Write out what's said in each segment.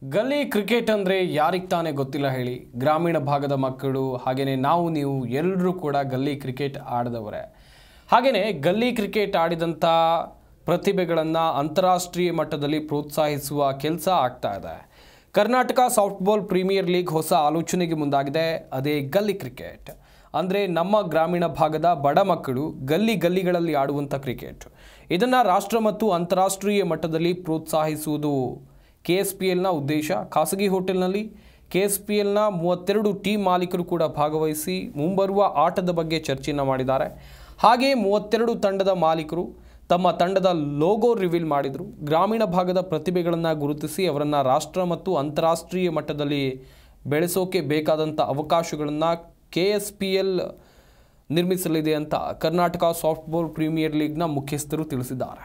ಗಲ್ಲಿ ಕ್ರಿಕೆಟ್ ಅಂದರೆ ಯಾರಿಗೆ ತಾನೇ ಗೊತ್ತಿಲ್ಲ ಹೇಳಿ ಗ್ರಾಮೀಣ ಭಾಗದ ಮಕ್ಕಳು ಹಾಗೆಯೇ ನಾವು ನೀವು ಎಲ್ಲರೂ ಕೂಡ ಗಲ್ಲಿ ಕ್ರಿಕೆಟ್ ಆಡಿದವರೇ ಹಾಗೆಯೇ ಗಲ್ಲಿ ಕ್ರಿಕೆಟ್ ಆಡಿದಂಥ ಪ್ರತಿಭೆಗಳನ್ನು ಅಂತಾರಾಷ್ಟ್ರೀಯ ಮಟ್ಟದಲ್ಲಿ ಪ್ರೋತ್ಸಾಹಿಸುವ ಕೆಲಸ ಆಗ್ತಾ ಇದೆ ಕರ್ನಾಟಕ ಸಾಫ್ಟ್ಬಾಲ್ ಪ್ರೀಮಿಯರ್ ಲೀಗ್ ಹೊಸ ಆಲೋಚನೆಗೆ ಮುಂದಾಗಿದೆ ಅದೇ ಗಲ್ಲಿ ಕ್ರಿಕೆಟ್ ಅಂದರೆ ನಮ್ಮ ಗ್ರಾಮೀಣ ಭಾಗದ ಬಡ ಮಕ್ಕಳು ಗಲ್ಲಿ ಗಲ್ಲಿಗಳಲ್ಲಿ ಆಡುವಂಥ ಕ್ರಿಕೆಟ್ ಇದನ್ನು ರಾಷ್ಟ್ರ ಮತ್ತು ಅಂತಾರಾಷ್ಟ್ರೀಯ ಮಟ್ಟದಲ್ಲಿ ಪ್ರೋತ್ಸಾಹಿಸುವುದು ಕೆ ಎಸ್ ಪಿ ಎಲ್ನ ಉದ್ದೇಶ ಖಾಸಗಿ ಹೋಟೆಲ್ನಲ್ಲಿ ಕೆ ಎಸ್ ಪಿ ಎಲ್ನ ಮೂವತ್ತೆರಡು ಟೀಮ್ ಮಾಲೀಕರು ಕೂಡ ಭಾಗವಹಿಸಿ ಮುಂಬರುವ ಆಟದ ಬಗ್ಗೆ ಚರ್ಚೆಯನ್ನು ಮಾಡಿದ್ದಾರೆ ಹಾಗೆಯೇ ಮೂವತ್ತೆರಡು ತಂಡದ ಮಾಲೀಕರು ತಮ್ಮ ತಂಡದ ಲೋಗೋ ರಿವೀಲ್ ಮಾಡಿದರು ಗ್ರಾಮೀಣ ಭಾಗದ ಪ್ರತಿಭೆಗಳನ್ನು ಗುರುತಿಸಿ ಅವರನ್ನು ರಾಷ್ಟ್ರ ಮತ್ತು ಅಂತಾರಾಷ್ಟ್ರೀಯ ಮಟ್ಟದಲ್ಲಿ ಬೆಳೆಸೋಕೆ ಬೇಕಾದಂಥ ಅವಕಾಶಗಳನ್ನು ಕೆ ಎಸ್ ಪಿ ಎಲ್ ನಿರ್ಮಿಸಲಿದೆ ಅಂತ ಕರ್ನಾಟಕ ಸಾಫ್ಟ್ಬಾಲ್ ಪ್ರೀಮಿಯರ್ ಲೀಗ್ನ ಮುಖ್ಯಸ್ಥರು ತಿಳಿಸಿದ್ದಾರೆ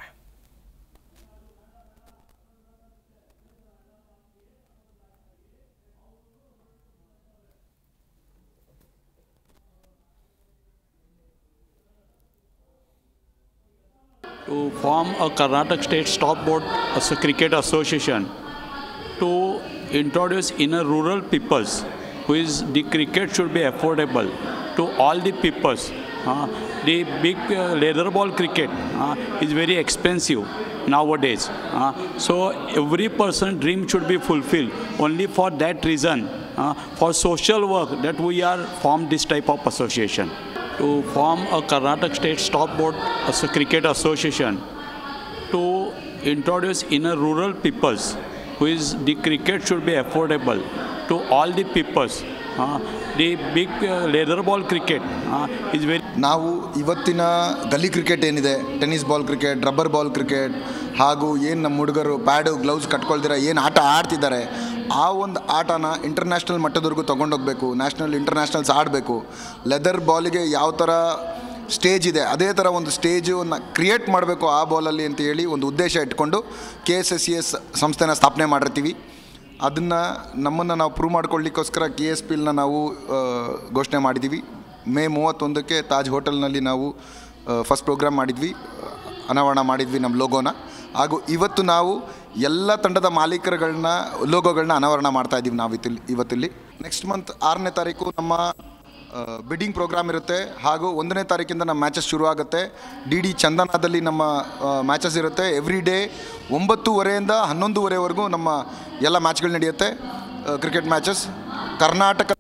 to form a Karnataka State Stop Board as a Cricket Association to introduce in a rural peoples who is the cricket should be affordable to all the peoples. Uh, the big uh, leather ball cricket uh, is very expensive nowadays. Uh, so every person dream should be fulfilled. Only for that reason, uh, for social work, that we are formed this type of association to form a Karnataka State Stop Board as a cricket association to introduce in a rural peoples who is the cricket should be affordable to all the peoples. Uh, the big uh, leather ball cricket uh, is very ನಾವು ಇವತ್ತಿನ gully cricket ಏನಿದೆ tennis ball cricket rubber ball cricket ಹಾಗೂ ಏನು ನಮ್ಮ ಹುಡುಗರು pad gloves ಕಟ್ಕೊಳ್ದಿರ ಏನು ಆಟ ಆಡ್ತಿದ್ದಾರೆ ಆ ಒಂದು ಆಟನ ಇಂಟರ್ನ್ಯಾಷನಲ್ ಮಟ್ಟದವರೆಗೂ ತೊಗೊಂಡೋಗ್ಬೇಕು ನ್ಯಾಷನಲ್ ಇಂಟರ್ನ್ಯಾಷನಲ್ಸ್ ಆಡಬೇಕು ಲೆದರ್ ಬಾಲಿಗೆ ಯಾವ ಥರ ಸ್ಟೇಜ್ ಇದೆ ಅದೇ ಥರ ಒಂದು ಸ್ಟೇಜನ್ನು ಕ್ರಿಯೇಟ್ ಮಾಡಬೇಕು ಆ ಬಾಲಲ್ಲಿ ಅಂತ ಹೇಳಿ ಒಂದು ಉದ್ದೇಶ ಇಟ್ಕೊಂಡು K S S C S ಸಂಸ್ಥೆನ ಸ್ಥಾಪನೆ ಮಾಡಿರ್ತೀವಿ ಅದನ್ನು ನಮ್ಮನ್ನು ನಾವು ಪ್ರೂವ್ ಮಾಡ್ಕೊಳ್ಳಿಕ್ಕೋಸ್ಕರ ಕೆ ಎಸ್ ಪಿಲ್ನ ನಾವು ಆ, ಘೋಷಣೆ ಮಾಡಿದ್ದೀವಿ ಮೇ ಮೂವತ್ತೊಂದಕ್ಕೆ ತಾಜ್ ಹೋಟೆಲ್ನಲ್ಲಿ ನಾವು ಫಸ್ಟ್ ಪ್ರೋಗ್ರಾಮ್ ಮಾಡಿದ್ವಿ ಅನಾವರಣ ಮಾಡಿದ್ವಿ ನಮ್ಮ ಲೋಗೋನ ಹಾಗೂ ಇವತ್ತು ನಾವು ಎಲ್ಲ ತಂಡದ ಮಾಲೀಕರುಗಳನ್ನ ಲೋಗೋಗಳನ್ನ ಅನಾವರಣ ಮಾಡ್ತಾ ಇದ್ದೀವಿ ನಾವು ಇತ್ತಿಲ್ಲಿ ಇವತ್ತಿಲ್ಲಿ ನೆಕ್ಸ್ಟ್ ಮಂತ್ ಆರನೇ ತಾರೀಕು ನಮ್ಮ ಬಿಡ್ಡಿಂಗ್ ಪ್ರೋಗ್ರಾಮ್ ಇರುತ್ತೆ ಹಾಗೂ ಒಂದನೇ ತಾರೀಕಿಂದ ನಮ್ಮ ಮ್ಯಾಚಸ್ ಶುರು ಆಗುತ್ತೆ ಡಿ ಡಿ ಚಂದನದಲ್ಲಿ ನಮ್ಮ ಮ್ಯಾಚಸ್ ಇರುತ್ತೆ ಎವ್ರಿ ಡೇ ಒಂಬತ್ತೂವರೆಯಿಂದ ಹನ್ನೊಂದುವರೆವರೆಗೂ ನಮ್ಮ ಎಲ್ಲ ಮ್ಯಾಚ್ಗಳು ನಡೆಯುತ್ತೆ ಕ್ರಿಕೆಟ್ ಮ್ಯಾಚಸ್ ಕರ್ನಾಟಕ